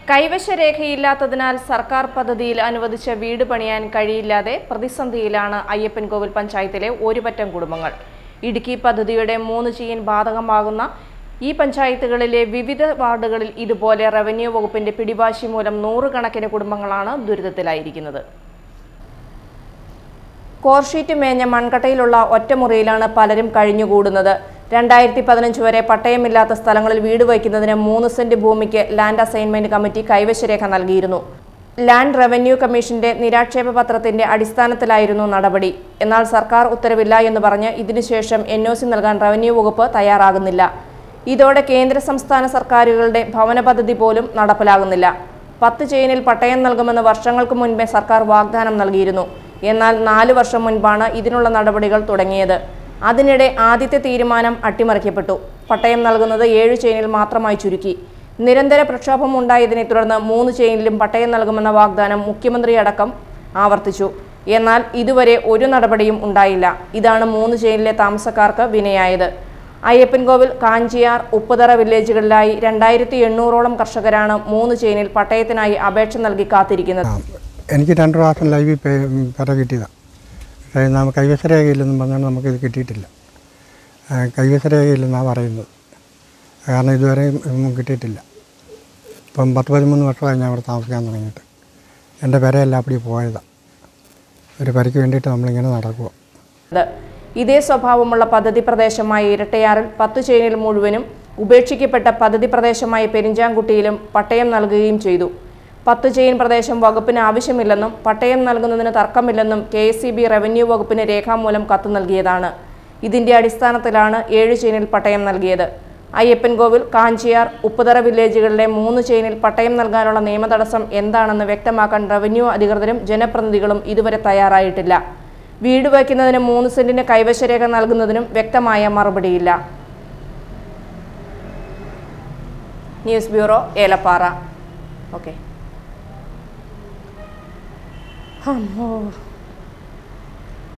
കൈവശരേഖയില്ലാത്തതിനാൽ സർക്കാർ പദ്ധതിയിൽ അനുവദിച്ച വീട് പണിയാൻ കഴിയില്ലാതെ പ്രതിസന്ധിയിലാണ് അയ്യപ്പൻകോവിൽ പഞ്ചായത്തിലെ ഒരുപറ്റം കുടുംബങ്ങൾ ഇടുക്കി പദ്ധതിയുടെ മൂന്ന് ചെയ്യൻ ബാധകമാകുന്ന ഈ പഞ്ചായത്തുകളിലെ വിവിധ വാർഡുകളിൽ ഇതുപോലെ റവന്യൂ വകുപ്പിന്റെ പിടിവാശി മൂലം നൂറുകണക്കിന് കുടുംബങ്ങളാണ് ദുരിതത്തിലായിരിക്കുന്നത് കോർഷീറ്റ് മേഞ്ഞ മൺകട്ടയിലുള്ള ഒറ്റമുറിയിലാണ് പലരും കഴിഞ്ഞുകൂടുന്നത് രണ്ടായിരത്തി പതിനഞ്ച് വരെ പട്ടയമില്ലാത്ത സ്ഥലങ്ങളിൽ വീട് വയ്ക്കുന്നതിന് മൂന്ന് സെന്റ് ഭൂമിക്ക് ലാൻഡ് അസൈൻമെന്റ് കമ്മിറ്റി കൈവശരേഖ നൽകിയിരുന്നു ലാൻഡ് റവന്യൂ കമ്മീഷന്റെ നിരാക്ഷേപ പത്രത്തിന്റെ അടിസ്ഥാനത്തിലായിരുന്നു നടപടി എന്നാൽ സർക്കാർ ഉത്തരവില്ല എന്ന് പറഞ്ഞ് ഇതിനുശേഷം എൻ ഒ സി നൽകാൻ റവന്യൂ വകുപ്പ് തയ്യാറാകുന്നില്ല ഇതോടെ കേന്ദ്ര സംസ്ഥാന സർക്കാരുകളുടെ ഭവന പദ്ധതി പോലും നടപ്പിലാകുന്നില്ല പത്ത് ചെയിനിൽ പട്ടയം നൽകുമെന്ന് വർഷങ്ങൾക്ക് മുൻപേ സർക്കാർ വാഗ്ദാനം നൽകിയിരുന്നു എന്നാൽ നാല് വർഷം മുൻപാണ് ഇതിനുള്ള നടപടികൾ തുടങ്ങിയത് അതിനിടെ ആദ്യത്തെ തീരുമാനം അട്ടിമറിക്കപ്പെട്ടു പട്ടയം നൽകുന്നത് ഏഴ് ചെയിനിൽ മാത്രമായി ചുരുക്കി നിരന്തര പ്രക്ഷോഭം ഉണ്ടായതിനെ തുടർന്ന് മൂന്ന് ചെയിനിലും പട്ടയം നൽകുമെന്ന വാഗ്ദാനം മുഖ്യമന്ത്രി അടക്കം ആവർത്തിച്ചു എന്നാൽ ഇതുവരെ ഒരു നടപടിയും ഉണ്ടായില്ല ഇതാണ് മൂന്ന് ചെയിനിലെ താമസക്കാർക്ക് വിനയായത് അയ്യപ്പൻകോവിൽ കാഞ്ചിയാർ ഉപ്പുതറ വില്ലേജുകളിലായി രണ്ടായിരത്തി എണ്ണൂറോളം കർഷകരാണ് മൂന്ന് ചെയിനിൽ പട്ടയത്തിനായി അപേക്ഷ നൽകി കാത്തിരിക്കുന്നത് എനിക്ക് രണ്ട് പ്രാവശ്യം ലൈവിൽ പേ പെര കിട്ടിയതാണ് പക്ഷേ നമുക്ക് കൈവശരേഖയില്ലെന്നും പറഞ്ഞാൽ നമുക്കിത് കിട്ടിയിട്ടില്ല ആ, കൈവശരേഖയില്ലെന്നാണ് പറയുന്നത് കാരണം ഇതുവരെ ഒന്നും കിട്ടിയിട്ടില്ല ഇപ്പം പത്ത് പതിമൂന്ന് വർഷമായി ഞാൻ ഇവിടെ താമസിക്കാൻ തുടങ്ങിയിട്ട് എൻ്റെ പെരയെല്ലാം അപ്പടി പോയതാണ് ഒരു പെരയ്ക്ക് വേണ്ടിയിട്ട് നമ്മളിങ്ങനെ നടക്കുക ഇതേ സ്വഭാവമുള്ള പദ്ധതി പ്രദേശമായ ഇരട്ടയാറിൽ പത്തു ചെയിനിൽ മുഴുവനും ഉപേക്ഷിക്കപ്പെട്ട പദ്ധതി പ്രദേശമായ പെരിഞ്ചാംകുട്ടിയിലും പട്ടയം നൽകുകയും ചെയ്തു പത്തു ചെയിൻ പ്രദേശം വകുപ്പിന് ആവശ്യമില്ലെന്നും പട്ടയം നൽകുന്നതിന് തർക്കമില്ലെന്നും K S C B revenue വകുപ്പിന് രേഖാമൂലം കത്ത് നൽകിയതാണ് ഇതിന്റെ അടിസ്ഥാനത്തിലാണ് ഏഴ് ചെയിനിൽ പട്ടയം നൽകിയത് അയ്യപ്പൻകോവിൽ കാഞ്ചിയാർ ഉപ്പുതറ വില്ലേജുകളിലെ മൂന്ന് ചെയിനിൽ പട്ടയം നൽകാനുള്ള നിയമതടസ്സം എന്താണെന്ന് വ്യക്തമാക്കാൻ റവന്യൂ അധികൃതരും ജനപ്രതിനിധികളും ഇതുവരെ തയ്യാറായിട്ടില്ല വീട് വയ്ക്കുന്നതിന് മൂന്ന് സെന്റിന് കൈവശരേഖ നൽകുന്നതിനും വ്യക്തമായ മറുപടിയില്ല ന്യൂസ് ബ്യൂറോ ഏലപ്പാറ ഓക്കെ അമ്മോ